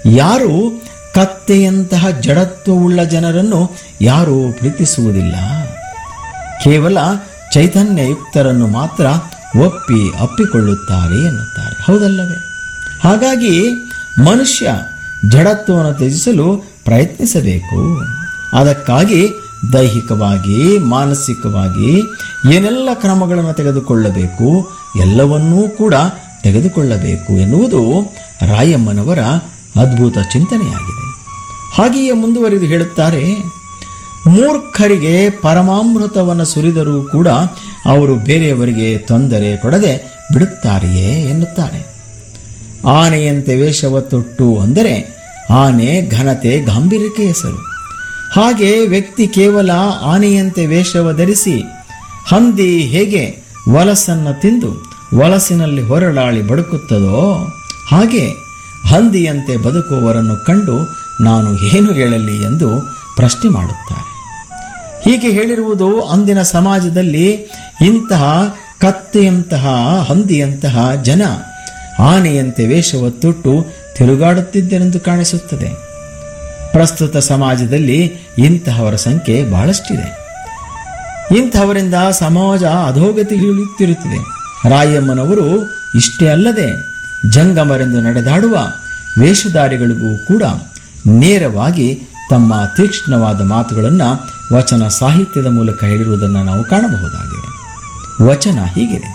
ಯಾರು ಕತ್ತೆಯಂತಹ ಜಡತ್ವವುಳ್ಳ ಜನರನ್ನು ಯಾರೂ ಪ್ರೀತಿಸುವುದಿಲ್ಲ ಕೇವಲ ಚೈತನ್ಯಯುಕ್ತರನ್ನು ಮಾತ್ರ ಒಪ್ಪಿ ಅಪ್ಪಿಕೊಳ್ಳುತ್ತಾರೆ ಎನ್ನುತ್ತಾರೆ ಹೌದಲ್ಲವೇ ಹಾಗಾಗಿ ಮನುಷ್ಯ ಜಡತ್ವವನ್ನು ತ್ಯಜಿಸಲು ಪ್ರಯತ್ನಿಸಬೇಕು ಅದಕ್ಕಾಗಿ ದೈಹಿಕವಾಗಿ ಮಾನಸಿಕವಾಗಿ ಏನೆಲ್ಲ ಕ್ರಮಗಳನ್ನು ತೆಗೆದುಕೊಳ್ಳಬೇಕು ಎಲ್ಲವನ್ನೂ ಕೂಡ ತೆಗೆದುಕೊಳ್ಳಬೇಕು ಎನ್ನುವುದು ರಾಯಮ್ಮನವರ ಅದ್ಭುತ ಚಿಂತನೆಯಾಗಿದೆ ಹಾಗೆಯೇ ಮುಂದುವರಿದು ಹೇಳುತ್ತಾರೆ ಮೂರ್ಖರಿಗೆ ಪರಮಾಮೃತವನ್ನು ಸುರಿದರೂ ಕೂಡ ಅವರು ಬೇರೆಯವರಿಗೆ ತೊಂದರೆ ಕೊಡದೆ ಬಿಡುತ್ತಾರೆಯೇ ಎನ್ನುತ್ತಾರೆ ಆನೆಯಂತೆ ವೇಷವ ತೊಟ್ಟು ಅಂದರೆ ಆನೆ ಘನತೆ ಗಾಂಭೀರ್ಯಕ್ಕೆ ಹೆಸರು ಹಾಗೆ ವ್ಯಕ್ತಿ ಕೇವಲ ಆನೆಯಂತೆ ವೇಷವ ಧರಿಸಿ ಹಂದಿ ಹೇಗೆ ವಲಸನ್ನು ತಿಂದು ವಲಸಿನಲ್ಲಿ ಹೊರಳಾಳಿ ಬಡುಕುತ್ತದೋ ಹಾಗೆ ಹಂದಿಯಂತೆ ಬದುಕುವವರನ್ನು ಕಂಡು ನಾನು ಏನು ಹೇಳಲಿ ಎಂದು ಪ್ರಶ್ನೆ ಮಾಡುತ್ತಾರೆ ಹೀಗೆ ಹೇಳಿರುವುದು ಅಂದಿನ ಸಮಾಜದಲ್ಲಿ ಇಂತಹ ಕತ್ತೆಯಂತಹ ಹಂದಿಯಂತಹ ಜನ ಆನೆಯಂತೆ ವೇಷವ ತೊಟ್ಟು ತಿರುಗಾಡುತ್ತಿದ್ದರೆಂದು ಕಾಣಿಸುತ್ತದೆ ಪ್ರಸ್ತುತ ಸಮಾಜದಲ್ಲಿ ಇಂತಹವರ ಸಂಖ್ಯೆ ಬಹಳಷ್ಟಿದೆ ಇಂತಹವರಿಂದ ಸಮಾಜ ಅಧೋಗತಿ ಇಳಿಯುತ್ತಿರುತ್ತದೆ ರಾಯಮ್ಮನವರು ಇಷ್ಟೇ ಅಲ್ಲದೆ ಜಂಗಮರೆಂದು ನಡೆದಾಡುವ ವೇಷಧಾರಿಗಳಿಗೂ ಕೂಡ ನೇರವಾಗಿ ತಮ್ಮ ತೀಕ್ಷ್ಣವಾದ ಮಾತುಗಳನ್ನು ವಚನ ಸಾಹಿತ್ಯದ ಮೂಲಕ ಹೇಳಿರುವುದನ್ನು ನಾವು ಕಾಣಬಹುದಾಗಿದೆ ವಚನ ಹೀಗಿದೆ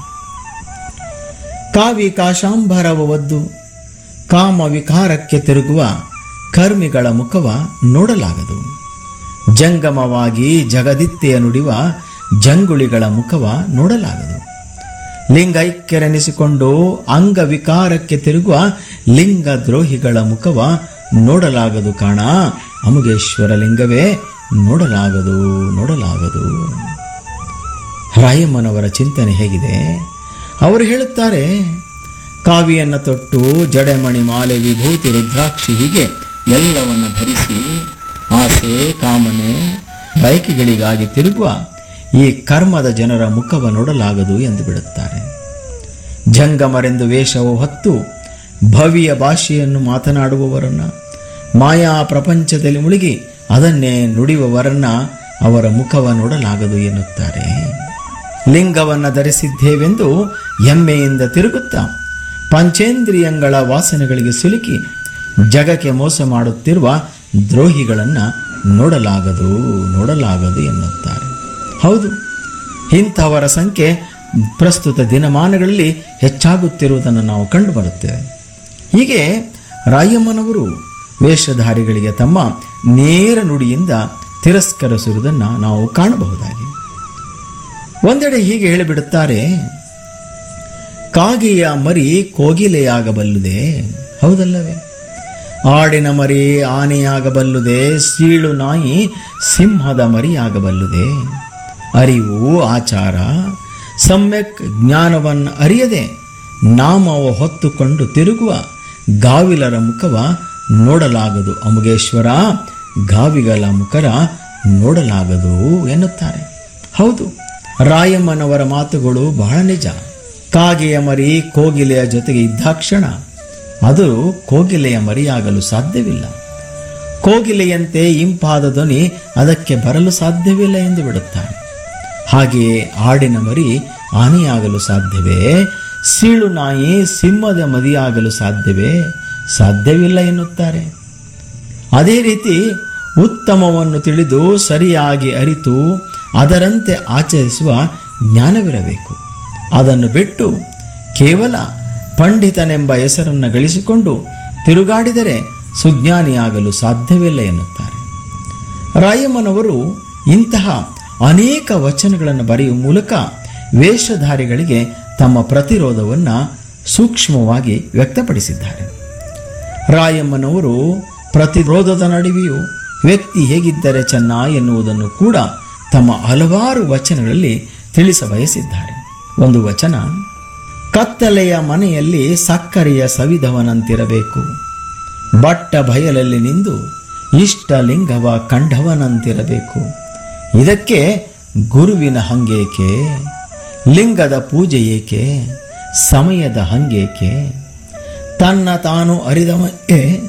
ಕಾವಿ ಕಾಶಾಂಬರವ ಒದ್ದು ಕಾಮ ವಿಕಾರಕ್ಕೆ ತಿರುಗುವ ಕರ್ಮಿಗಳ ಮುಖವ ನೋಡಲಾಗದು ಜಂಗಮವಾಗಿ ಜಗದಿತ್ತೆಯ ನುಡಿವ ಜಂಗುಳಿಗಳ ಮುಖವ ನೋಡಲಾಗದು ಲಿಂಗೈಕ್ಯರೆನಿಸಿಕೊಂಡು ಅಂಗವಿಕಾರಕ್ಕೆ ತಿರುಗುವ ಲಿಂಗ ದ್ರೋಹಿಗಳ ಮುಖವ ನೋಡಲಾಗದು ಕಾಣ ಅಮುಗೇಶ್ವರ ಲಿಂಗವೇ ನೋಡಲಾಗದು ನೋಡಲಾಗದು ರಾಯಮ್ಮನವರ ಚಿಂತನೆ ಹೇಗಿದೆ ಅವರು ಹೇಳುತ್ತಾರೆ ಕಾವಿಯನ್ನು ತೊಟ್ಟು ಜಡೆಮಣಿ ಮಾಲೆ ವಿಭೂತಿ ರುದ್ರಾಕ್ಷಿ ಹೀಗೆ ಎಲ್ಲವನ್ನು ಧರಿಸಿ ಆಸೆ ಕಾಮನೆ ಬಯಕೆಗಳಿಗಾಗಿ ತಿರುಗುವ ಈ ಕರ್ಮದ ಜನರ ಮುಖವ ನೋಡಲಾಗದು ಎಂದು ಬಿಡುತ್ತಾರೆ ಜಂಗಮರೆಂದು ವೇಷವು ಹೊತ್ತು ಭವಿಯ ಭಾಷೆಯನ್ನು ಮಾತನಾಡುವವರನ್ನ ಮಾಯಾ ಪ್ರಪಂಚದಲ್ಲಿ ಮುಳುಗಿ ಅದನ್ನೇ ನುಡಿಯುವವರನ್ನ ಅವರ ಮುಖವ ನೋಡಲಾಗದು ಎನ್ನುತ್ತಾರೆ ಲಿಂಗವನ್ನ ಧರಿಸಿದ್ದೇವೆಂದು ಹೆಮ್ಮೆಯಿಂದ ತಿರುಗುತ್ತಾ ಪಂಚೇಂದ್ರಿಯಗಳ ವಾಸನೆಗಳಿಗೆ ಸಿಲುಕಿ ಜಗಕ್ಕೆ ಮೋಸ ಮಾಡುತ್ತಿರುವ ದ್ರೋಹಿಗಳನ್ನು ನೋಡಲಾಗದು ನೋಡಲಾಗದು ಎನ್ನುತ್ತಾರೆ ಹೌದು ಇಂಥವರ ಸಂಖ್ಯೆ ಪ್ರಸ್ತುತ ದಿನಮಾನಗಳಲ್ಲಿ ಹೆಚ್ಚಾಗುತ್ತಿರುವುದನ್ನು ನಾವು ಕಂಡುಬರುತ್ತೇವೆ ಹೀಗೆ ರಾಯಮ್ಮನವರು ವೇಷಧಾರಿಗಳಿಗೆ ತಮ್ಮ ನೇರ ನುಡಿಯಿಂದ ತಿರಸ್ಕರಿಸಿರುವುದನ್ನು ನಾವು ಕಾಣಬಹುದಾಗಿದೆ ಒಂದೆಡೆ ಹೀಗೆ ಹೇಳಿಬಿಡುತ್ತಾರೆ ಕಾಗೆಯ ಮರಿ ಕೋಗಿಲೆಯಾಗಬಲ್ಲುದೆ ಹೌದಲ್ಲವೇ ಆಡಿನ ಮರಿ ಆನೆಯಾಗಬಲ್ಲುದೆ ಸೀಳು ನಾಯಿ ಸಿಂಹದ ಮರಿಯಾಗಬಲ್ಲುದೆ ಅರಿವು ಆಚಾರ ಸಮ್ಯಕ್ ಜ್ಞಾನವನ್ನು ಅರಿಯದೆ ನಾಮವ ಹೊತ್ತುಕೊಂಡು ತಿರುಗುವ ಗಾವಿಲರ ಮುಖವ ನೋಡಲಾಗದು ಅಮುಗೇಶ್ವರ ಗಾವಿಗಳ ಮುಖರ ನೋಡಲಾಗದು ಎನ್ನುತ್ತಾರೆ ಹೌದು ರಾಯಮ್ಮನವರ ಮಾತುಗಳು ಬಹಳ ನಿಜ ಕಾಗೆಯ ಮರಿ ಕೋಗಿಲೆಯ ಜೊತೆಗೆ ಇದ್ದಾಕ್ಷಣ ಅದು ಕೋಗಿಲೆಯ ಮರಿಯಾಗಲು ಸಾಧ್ಯವಿಲ್ಲ ಕೋಗಿಲೆಯಂತೆ ಇಂಪಾದ ಧ್ವನಿ ಅದಕ್ಕೆ ಬರಲು ಸಾಧ್ಯವಿಲ್ಲ ಎಂದು ಬಿಡುತ್ತಾರೆ ಹಾಗೆಯೇ ಆಡಿನ ಮರಿ ಆನೆಯಾಗಲು ಸಾಧ್ಯವೇ ಸೀಳು ನಾಯಿ ಸಿಂಹದ ಮದಿಯಾಗಲು ಸಾಧ್ಯವೇ ಸಾಧ್ಯವಿಲ್ಲ ಎನ್ನುತ್ತಾರೆ ಅದೇ ರೀತಿ ಉತ್ತಮವನ್ನು ತಿಳಿದು ಸರಿಯಾಗಿ ಅರಿತು ಅದರಂತೆ ಆಚರಿಸುವ ಜ್ಞಾನವಿರಬೇಕು ಅದನ್ನು ಬಿಟ್ಟು ಕೇವಲ ಪಂಡಿತನೆಂಬ ಹೆಸರನ್ನು ಗಳಿಸಿಕೊಂಡು ತಿರುಗಾಡಿದರೆ ಸುಜ್ಞಾನಿಯಾಗಲು ಸಾಧ್ಯವಿಲ್ಲ ಎನ್ನುತ್ತಾರೆ ರಾಯಮ್ಮನವರು ಇಂತಹ ಅನೇಕ ವಚನಗಳನ್ನು ಬರೆಯುವ ಮೂಲಕ ವೇಷಧಾರಿಗಳಿಗೆ ತಮ್ಮ ಪ್ರತಿರೋಧವನ್ನು ಸೂಕ್ಷ್ಮವಾಗಿ ವ್ಯಕ್ತಪಡಿಸಿದ್ದಾರೆ ರಾಯಮ್ಮನವರು ಪ್ರತಿರೋಧದ ನಡುವೆಯೂ ವ್ಯಕ್ತಿ ಹೇಗಿದ್ದರೆ ಚೆನ್ನ ಎನ್ನುವುದನ್ನು ಕೂಡ ತಮ್ಮ ಹಲವಾರು ವಚನಗಳಲ್ಲಿ ತಿಳಿಸ ಬಯಸಿದ್ದಾರೆ ಒಂದು ವಚನ ಕತ್ತಲೆಯ ಮನೆಯಲ್ಲಿ ಸಕ್ಕರೆಯ ಸವಿಧವನಂತಿರಬೇಕು ಬಟ್ಟ ಬಯಲಲ್ಲಿ ನಿಂದು ಇಷ್ಟ ಲಿಂಗವ ಕಂಡವನಂತಿರಬೇಕು ಇದಕ್ಕೆ ಗುರುವಿನ ಹಂಗೇಕೆ ಲಿಂಗದ ಪೂಜೆ ಏಕೆ ಸಮಯದ ಹಂಗೇಕೆ ತನ್ನ ತಾನು ಅರಿದವೇ